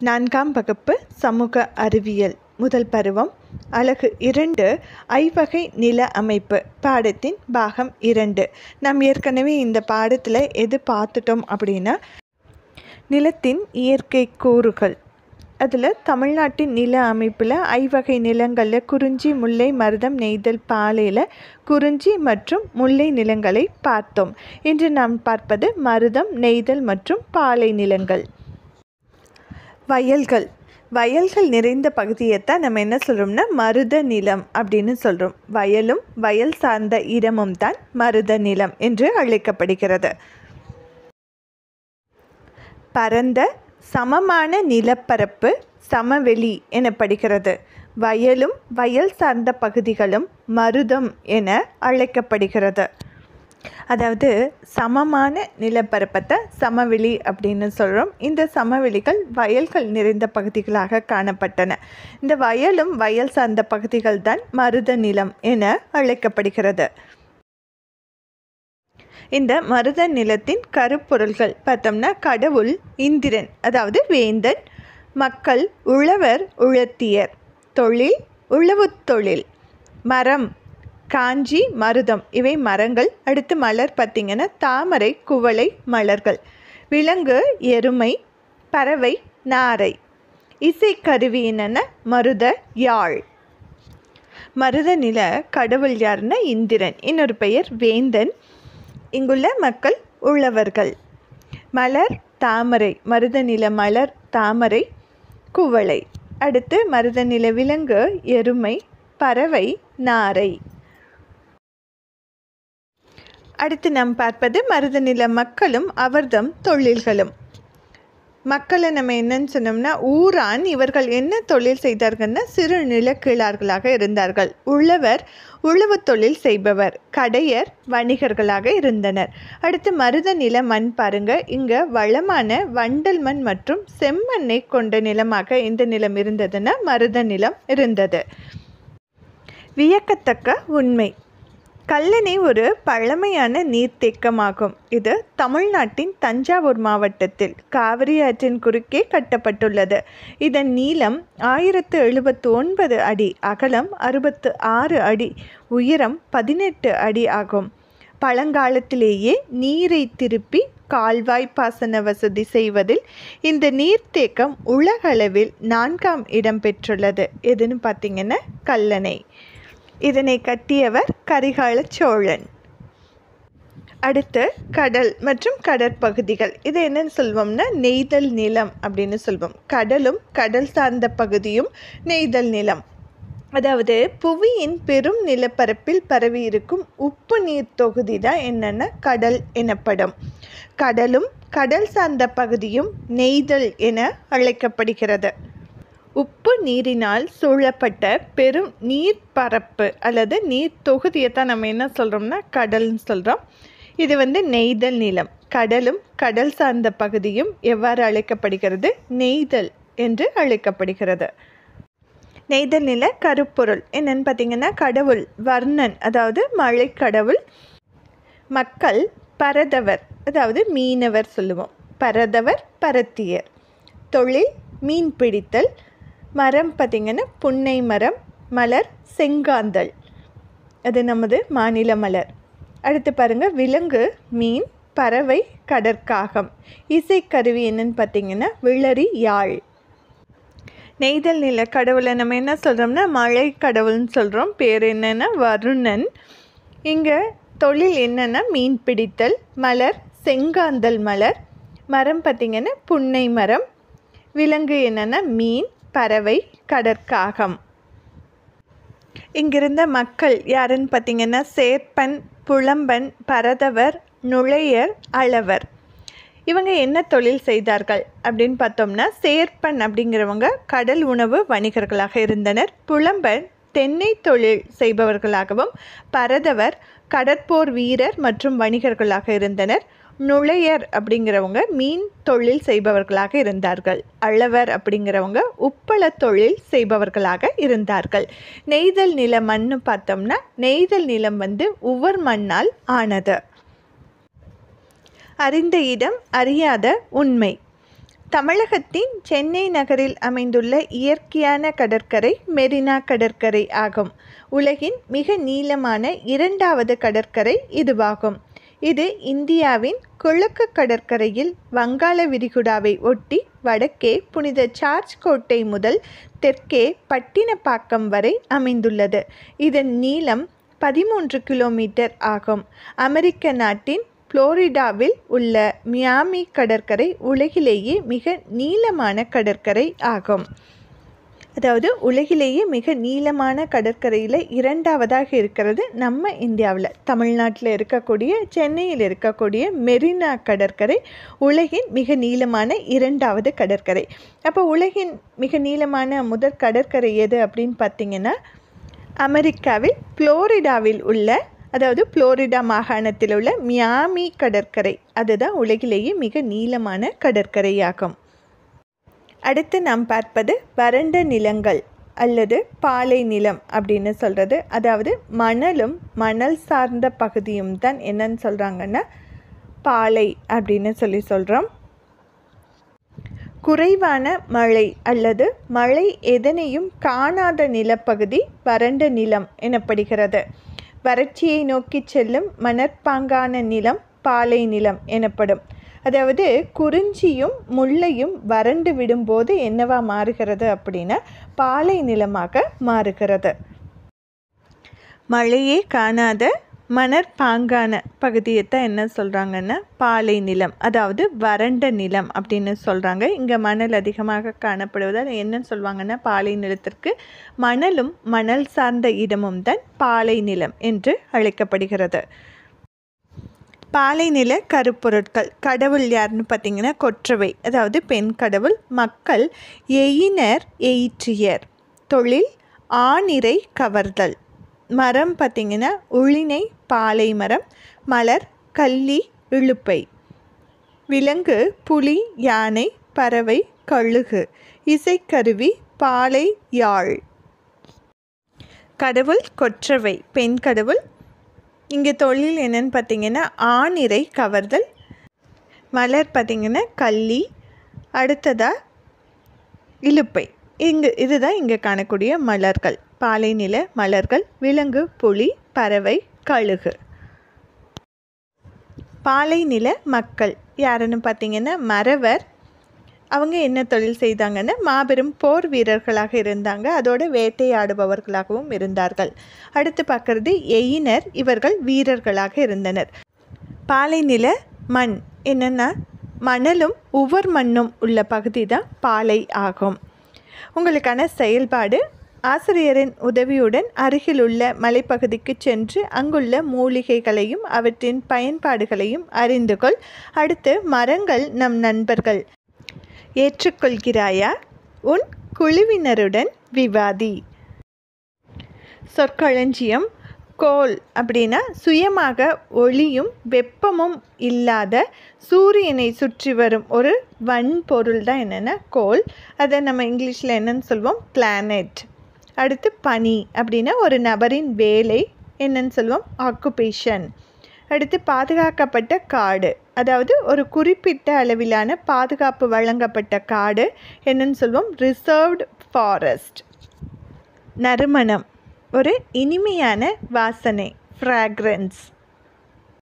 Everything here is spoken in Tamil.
நான்காம் வகுப்பு சமூக அறிவியல் முதல் பருவம் அலகு இரண்டு ஐவகை நில அமைப்பு பாடத்தின் பாகம் இரண்டு நாம் ஏற்கனவே இந்த பாடத்தில் எது பார்த்துட்டோம் அப்படின்னா நிலத்தின் இயற்கை கூறுகள் அதில் தமிழ்நாட்டின் நில அமைப்பில் ஐவகை நிலங்களில் குறிஞ்சி முல்லை மருதம் நெய்தல் பாலையில் குறிஞ்சி மற்றும் முல்லை நிலங்களை பார்த்தோம் இன்று நாம் பார்ப்பது மருதம் நெய்தல் மற்றும் பாலை நிலங்கள் வயல்கள் வயல்கள் நிறைந்த பகுதியைத்தான் நம்ம என்ன சொல்கிறோம்னா மருத நிலம் அப்படின்னு சொல்கிறோம் வயலும் வயல் சார்ந்த இடமும் தான் மருத நிலம் என்று அழைக்கப்படுகிறது பரந்த சமமான நிலப்பரப்பு சமவெளி எனப்படுகிறது வயலும் வயல் சார்ந்த பகுதிகளும் மருதம் என அழைக்கப்படுகிறது அதாவது சமமான நிலப்பரப்பத்தை சமவெளி அப்படின்னு சொல்கிறோம் இந்த சமவெளிகள் வயல்கள் நிறைந்த பகுதிகளாக காணப்பட்டன இந்த வயலும் வயல் சார்ந்த பகுதிகள் தான் மருத நிலம் என அழைக்கப்படுகிறது இந்த மருத நிலத்தின் கருப்பொருள்கள் பார்த்தோம்னா கடவுள் இந்திரன் அதாவது வேந்தன் மக்கள் உழவர் உழத்தியர் தொழில் உழவுத் தொழில் மரம் காஞ்சி மருதம் இவை மரங்கள் அடுத்து மலர் பார்த்திங்கன்னா தாமரை குவளை மலர்கள் விலங்கு எருமை பறவை நாரை இசைக்கருவி என்னென்ன மருத யாழ் மருத நில கடவுள் யாருன்னா இந்திரன் இன்னொரு பெயர் வேந்தன் இங்குள்ள மக்கள் உழவர்கள் மலர் தாமரை மருத நில மலர் தாமரை குவளை அடுத்து மருத நில விலங்கு எருமை பறவை நாரை அடுத்து நாம் பார்ப்பது மருதநில மக்களும் அவர்தம் தொழில்களும் மக்களை நம்ம என்னன்னு சொன்னோம்னா ஊரான் இவர்கள் என்ன தொழில் செய்தார்கள்னா சிறு நிலக்கீழார்களாக இருந்தார்கள் உழவர் உழவு தொழில் செய்பவர் கடையர் வணிகர்களாக இருந்தனர் அடுத்து மருத நில மண் பாருங்க இங்கே வளமான வண்டல் மண் மற்றும் செம்மண்ணை கொண்ட நிலமாக இந்த நிலம் இருந்ததுன்னா மருத நிலம் இருந்தது வியக்கத்தக்க உண்மை கல்லணை ஒரு பழமையான நீர்த்தேக்கமாகும் இது தமிழ்நாட்டின் தஞ்சாவூர் மாவட்டத்தில் காவிரி ஆற்றின் குறுக்கே கட்டப்பட்டுள்ளது இதன் நீளம் ஆயிரத்து எழுபத்து ஒன்பது அடி அகலம் அறுபத்து ஆறு அடி உயரம் பதினெட்டு அடி ஆகும் பழங்காலத்திலேயே நீரை திருப்பி கால்வாய் பாசன வசதி செய்வதில் இந்த நீர்த்தேக்கம் உலகளவில் நான்காம் இடம் பெற்றுள்ளது எதுன்னு பார்த்தீங்கன்னா கல்லணை இதனை கட்டியவர் கரிகால சோழன் அடுத்து கடல் மற்றும் கடற்பகுதிகள் இது என்னன்னு சொல்வோம்னா நெய்தல் நிலம் அப்படின்னு சொல்வோம் கடலும் கடல் சார்ந்த பகுதியும் நெய்தல் நிலம் அதாவது புவியின் பெரும் நிலப்பரப்பில் பரவி இருக்கும் உப்பு நீர் தொகுதி தான் என்னென்ன கடல் எனப்படும் கடலும் கடல் சார்ந்த பகுதியும் நெய்தல் என அழைக்கப்படுகிறது உப்பு நீரினால் சூழப்பட்ட பெரும் நீர்ப்பரப்பு அல்லது நீர் தொகுதியை தான் நம்ம என்ன சொல்கிறோம்னா கடல்னு சொல்கிறோம் இது வந்து நெய்தல் நிலம் கடலும் கடல் சார்ந்த பகுதியும் எவ்வாறு அழைக்கப்படுகிறது நெய்தல் என்று அழைக்கப்படுகிறது நெய்தல் நில கருப்பொருள் என்னன்னு பார்த்தீங்கன்னா கடவுள் வர்ணன் அதாவது மழை கடவுள் மக்கள் பரதவர் அதாவது மீனவர் சொல்லுவோம் பரதவர் பரத்தியர் தொழில் மீன் பிடித்தல் மரம் பார்த்திங்கன்னா புன்னை மரம் மலர் செங்காந்தல் அது நமது மாநில மலர் அடுத்து பாருங்கள் விலங்கு மீன் பறவை கடற்காகம் இசைக்கருவி என்னன்னு பார்த்தீங்கன்னா விளரி யாழ் நெய்தல் நில கடவுளை நம்ம என்ன சொல்கிறோம்னா மழை கடவுள்னு சொல்கிறோம் பேர் என்னென்னா வருணன் இங்கே தொழில் என்னென்னா மீன் பிடித்தல் மலர் செங்காந்தல் மலர் மரம் பார்த்திங்கன்னா புன்னை மரம் விலங்கு என்னென்னா மீன் பறவை கடற்காகம் இங்கிருந்த மக்கள் யாருன்னு பார்த்தீங்கன்னா சேர்ப்பன் புலம்பன் பரதவர் நுழையர் அளவர் இவங்க என்ன தொழில் செய்தார்கள் அப்படின்னு பார்த்தோம்னா சேர்ப்பன் அப்படிங்கிறவங்க கடல் உணவு வணிகர்களாக இருந்தனர் புலம்பன் தென்னை தொழில் செய்பவர்களாகவும் பரதவர் கடற்போர் வீரர் மற்றும் வணிகர்களாக இருந்தனர் நுழையர் அப்படிங்கிறவங்க மீன் தொழில் செய்பவர்களாக இருந்தார்கள் அளவர் அப்படிங்கிறவங்க உப்பள தொழில் செய்பவர்களாக இருந்தார்கள் நெய்தல் நில மண்ணு பார்த்தோம்னா நெய்தல் நிலம் வந்து உவர் மண்ணால் ஆனது அறிந்த இடம் அறியாத உண்மை தமிழகத்தின் சென்னை நகரில் அமைந்துள்ள இயற்கையான கடற்கரை மெரினா கடற்கரை ஆகும் உலகின் மிக நீளமான இரண்டாவது கடற்கரை இதுவாகும் இது இந்தியாவின் கிழக்கு கடற்கரையில் வங்காள விரிகுடாவை ஒட்டி வடக்கே புனித சார்ஜ் கோட்டை முதல் தெற்கே பட்டினப்பாக்கம் வரை அமைந்துள்ளது இதன் நீளம் பதிமூன்று கிலோமீட்டர் ஆகும் அமெரிக்க நாட்டின் புளோரிடாவில் உள்ள மியாமி கடற்கரை உலகிலேயே மிக நீளமான கடற்கரை ஆகும் அதாவது உலகிலேயே மிக நீளமான கடற்கரையில் இரண்டாவதாக இருக்கிறது நம்ம இந்தியாவில் தமிழ்நாட்டில் இருக்கக்கூடிய சென்னையில் இருக்கக்கூடிய மெரினா கடற்கரை உலகின் மிக நீளமான இரண்டாவது கடற்கரை அப்போ உலகின் மிக நீளமான முதற் கடற்கரை எது அப்படின்னு பார்த்தீங்கன்னா அமெரிக்காவில் புளோரிடாவில் உள்ள அதாவது புளோரிடா மாகாணத்தில் உள்ள மியாமி கடற்கரை அதுதான் உலகிலேயே மிக நீளமான கடற்கரையாகும் அடுத்து நாம் பார்ப்பது வறண்ட நிலங்கள் அல்லது பாலை நிலம் அப்படின்னு சொல்கிறது அதாவது மணலும் மணல் சார்ந்த பகுதியும் தான் என்னன்னு சொல்கிறாங்கன்னா பாலை அப்படின்னு சொல்லி சொல்கிறோம் குறைவான மழை அல்லது மழை எதனையும் காணாத நிலப்பகுதி வறண்ட நிலம் எனப்படுகிறது வறட்சியை நோக்கி செல்லும் மணற்பாங்கான நிலம் பாலை நிலம் எனப்படும் அதாவது குறிஞ்சியும் முல்லையும் வறண்டு விடும்போது என்னவா மாறுகிறது அப்படின்னா பாலை நிலமாக மாறுகிறது மழையே காணாத மணற்பாங்கான பகுதியை தான் என்ன சொல்கிறாங்கன்னா பாலை நிலம் அதாவது வறண்ட நிலம் அப்படின்னு சொல்கிறாங்க இங்கே மணல் அதிகமாக காணப்படுவதால் என்ன சொல்லுவாங்கன்னா பாலை நிலத்திற்கு மணலும் மணல் சார்ந்த இடமும் தான் பாலை நிலம் என்று அழைக்கப்படுகிறது பாலை நில கருப்பொருட்கள் கடவுள் யாருன்னு பார்த்தீங்கன்னா கொற்றவை அதாவது பெண் கடவுள் மக்கள் எயினர் எயிற்றியர் தொழில் ஆணிரை கவர்தல் மரம் பார்த்திங்கன்னா உளினை பாலை மரம் மலர் கள்ளி இழுப்பை விலங்கு புலி யானை பறவை கழுகு இசைக்கருவி பாலை யாழ் கடவுள் கொற்றவை பெண் கடவுள் இங்கே தொழில் என்னன்னு பார்த்தீங்கன்னா ஆணிரை கவர்தல் மலர் பார்த்திங்கன்னா கள்ளி அடுத்ததாக இழுப்பை இங்கு இதுதான் இங்கே காணக்கூடிய மலர்கள் பாலை நில மலர்கள் விலங்கு புலி பறவை கழுகு பாலை நில மக்கள் யாருன்னு பார்த்தீங்கன்னா மறவர் அவங்க என்ன தொழில் செய்தாங்கன்னா மாபெரும் போர் வீரர்களாக இருந்தாங்க அதோட வேட்டையாடுபவர்களாகவும் இருந்தார்கள் அடுத்து பார்க்குறது எயினர் இவர்கள் வீரர்களாக இருந்தனர் பாலை நில மண் என்னென்னா மணலும் உவர் மண்ணும் உள்ள பகுதி தான் பாலை ஆகும் உங்களுக்கான செயல்பாடு ஆசிரியரின் உதவியுடன் அருகிலுள்ள மலைப்பகுதிக்கு சென்று அங்குள்ள மூலிகைகளையும் அவற்றின் பயன்பாடுகளையும் அறிந்து கொள் அடுத்து மரங்கள் நம் நண்பர்கள் ஏற்றுக்கொள்கிறாயா உன் குழுவினருடன் விவாதி சொற்களஞ்சியம் கோல் அப்படின்னா சுயமாக ஒளியும் வெப்பமும் இல்லாத சூரியனை சுற்றி வரும் ஒரு வன்பொருள் தான் என்னென்னா கோல் அதை நம்ம இங்கிலீஷில் என்னன்னு சொல்லுவோம் பிளானட் அடுத்து பனி அப்படின்னா ஒரு நபரின் வேலை என்னன்னு சொல்லுவோம் ஆக்குபேஷன் அடுத்து பாதுகாக்கப்பட்ட காடு அதாவது ஒரு குறிப்பிட்ட அளவிலான பாதுகாப்பு வழங்கப்பட்ட காடு என்னன்னு சொல்லுவோம் ரிசர்வ்டு ஃபாரஸ்ட் நறுமணம் ஒரு இனிமையான வாசனை ஃப்ராக்ரன்ஸ்